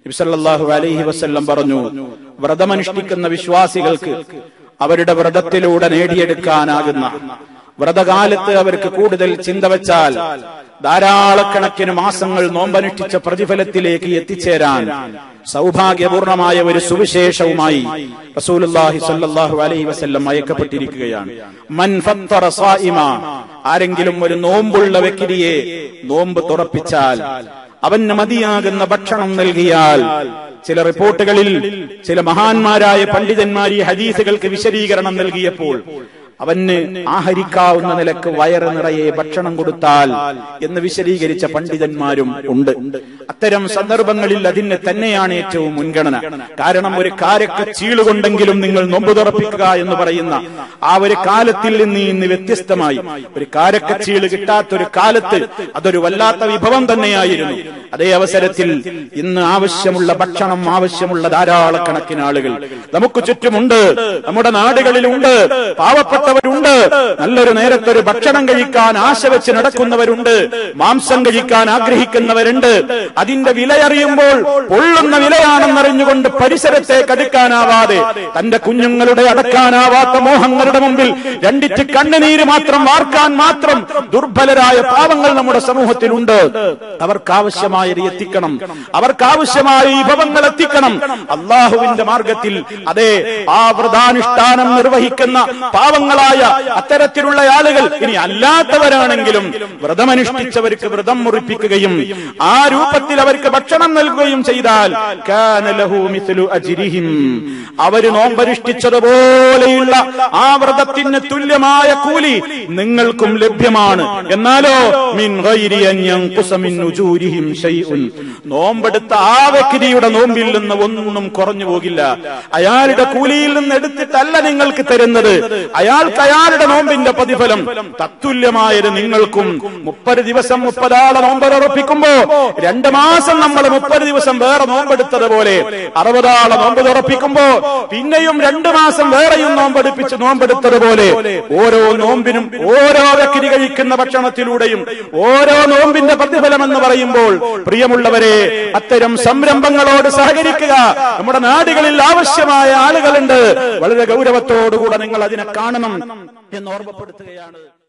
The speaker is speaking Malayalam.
നബിസല്ലാഹു അലൈഹി വസല്ലം പറഞ്ഞു വ്രതമനുഷ്ഠിക്കുന്ന വിശ്വാസികൾക്ക് അവരുടെ വ്രതത്തിലൂടെ നേടിയെടുക്കാനാകുന്ന വ്രതകാലത്ത് അവർക്ക് കൂടുതൽ ചിന്ത വെച്ചാൽ ധാരാളക്കണക്കിന് മാസങ്ങൾ നോമ്പനുഷ്ഠിച്ച പ്രതിഫലത്തിലേക്ക് എത്തിച്ചേരാൻ സൗഭാഗ്യപൂർണമായ ഒരു സുവിശേഷവുമായി റസൂലുള്ളാഹി സ്വല്ലല്ലാഹു അലൈഹി വസല്ലം അയക്കപ്പെട്ടിരിക്കുകയാണ് മൻ ഫത്തറ സായിമ ആരെങ്കിലും ഒരു നോമ്പുള്ള വ്യക്തിയെ നോമ്പ് തുറപ്പിച്ചാൽ അവന് മതിയാകുന്ന ഭക്ഷണം നൽകിയാൽ ചില റിപ്പോർട്ടുകളിൽ ചില മഹാന്മാരായ പണ്ഡിതന്മാർ ഈ ഹദീസുകൾക്ക് വിശദീകരണം നൽകിയപ്പോൾ അവന് ആഹരിക്കാവുന്ന നിലക്ക് വയറ് നിറയെ ഭക്ഷണം കൊടുത്താൽ എന്ന് വിശദീകരിച്ച പണ്ഡിതന്മാരും ഉണ്ട് അത്തരം സന്ദർഭങ്ങളിൽ അതിന് തന്നെയാണ് ഏറ്റവും മുൻഗണന കാരണം ഒരു കാരക്ക് ചീളുകൊണ്ടെങ്കിലും നിങ്ങൾ നൊമ്പ് തുറപ്പിക്കുക എന്ന് പറയുന്ന ആ ഒരു കാലത്തിൽ നിന്ന് ഇന്ന് വ്യത്യസ്തമായി ഒരു കാരക്ക ചീള് കിട്ടാത്തൊരു കാലത്ത് അതൊരു വല്ലാത്ത വിഭവം തന്നെയായിരുന്നു അതേ അവസരത്തിൽ ഇന്ന് ആവശ്യമുള്ള ഭക്ഷണം ആവശ്യമുള്ള ധാരാളക്കണക്കിന് ആളുകൾ നമുക്ക് ചുറ്റുമുണ്ട് നമ്മുടെ നാടുകളിലുണ്ട് പാവപ്പെട്ടവരുണ്ട് നല്ലൊരു നേരത്തെ ഒരു ഭക്ഷണം കഴിക്കാൻ ആശ വെച്ച് നടക്കുന്നവരുണ്ട് മാംസം കഴിക്കാൻ ആഗ്രഹിക്കുന്നവരുണ്ട് അതിന്റെ വിലയറിയുമ്പോൾ പൊള്ളുന്ന വിലയാണെന്നറിഞ്ഞുകൊണ്ട് പരിസരത്തേക്ക് അടുക്കാനാവാതെ തന്റെ കുഞ്ഞുങ്ങളുടെ അടക്കാനാവാത്ത മോഹങ്ങളുടെ മുമ്പിൽ രണ്ടിറ്റ് കണ്ണുനീര് മാത്രം വാർക്കാൻ മാത്രം ദുർബലരായ പാവങ്ങൾ നമ്മുടെ സമൂഹത്തിലുണ്ട് അവർക്കാവശ്യമായത് എത്തിക്കണം അവർക്കാവശ്യമായ വിഭവങ്ങൾ എത്തിക്കണം അള്ളാഹുവിന്റെ മാർഗത്തിൽ അതെ ആ വ്രതാനുഷ്ഠാനം നിർവഹിക്കുന്ന പാവങ്ങളായ അത്തരത്തിലുള്ള ആളുകൾ ഇനി അല്ലാത്തവരാണെങ്കിലും വ്രതമനുഷ്ഠിച്ചവർക്ക് വ്രതം മുറിപ്പിക്കുകയും ആ രൂപത്തിൽ അവർക്ക് ഭക്ഷണം നൽകുകയും ചെയ്താൽ കാന ലഹു മിസ്ലു അജ്രിഹിം അവര് നോമ്പനുഷ്ഠിച്ചതുപോലെയുള്ള ആ വ്രതത്തിന് തുല്യമായ കൂലി നിങ്ങൾക്കും ലഭ്യമാണ് എന്നാലോ മിൻ ഗൈരി അൻ യൻഖുസ മിൻ ഉജൂരിഹിം ശൈഉൻ നോമ്പെടുത്ത ആ വ്യക്തിയുടെ നോമ്പിൽ നിന്ന് ഒന്നും കുറഞ്ഞു പോകില്ല അയാളുടെ കൂലിയിൽ നിന്ന് എടുത്തിട്ടല്ല നിങ്ങൾക്ക് തരുന്നത് അയാൾക്ക് അയാളുടെ നോമ്പിന്റെ പ്രതിഫലം തത്തുല്യമായത് നിങ്ങൾക്കും മുപ്പത് ദിവസം മുപ്പതാളെ നോമ്പുറപ്പിക്കുമ്പോ രണ്ട് മാസം നമ്മൾ മുപ്പത് ദിവസം വേറെ നോമ്പെടുത്തതുപോലെ അറുപതാളെ നോമ്പ് തുറപ്പിക്കുമ്പോ പിന്നെയും രണ്ട് മാസം വേറെയും നോമ്പെടുപ്പിച്ച് നോമ്പെടുത്തതുപോലെ ഓരോ നോമ്പിനും ഓരോ വ്യക്തി കഴിക്കുന്ന ഭക്ഷണത്തിലൂടെയും ഓരോ നോമ്പിന്റെ പ്രതിഫലം എന്ന് പറയുമ്പോൾ പ്രിയമുള്ളവരെ അത്തരം സംരംഭങ്ങളോട് സഹകരിക്കുക നമ്മുടെ നാടുകളിൽ ആവശ്യമായ ആളുകളുണ്ട് വളരെ ഗൗരവത്തോടുകൂടെ നിങ്ങൾ അതിനെ കാണണം എന്ന് ഓർമ്മപ്പെടുത്തുകയാണ്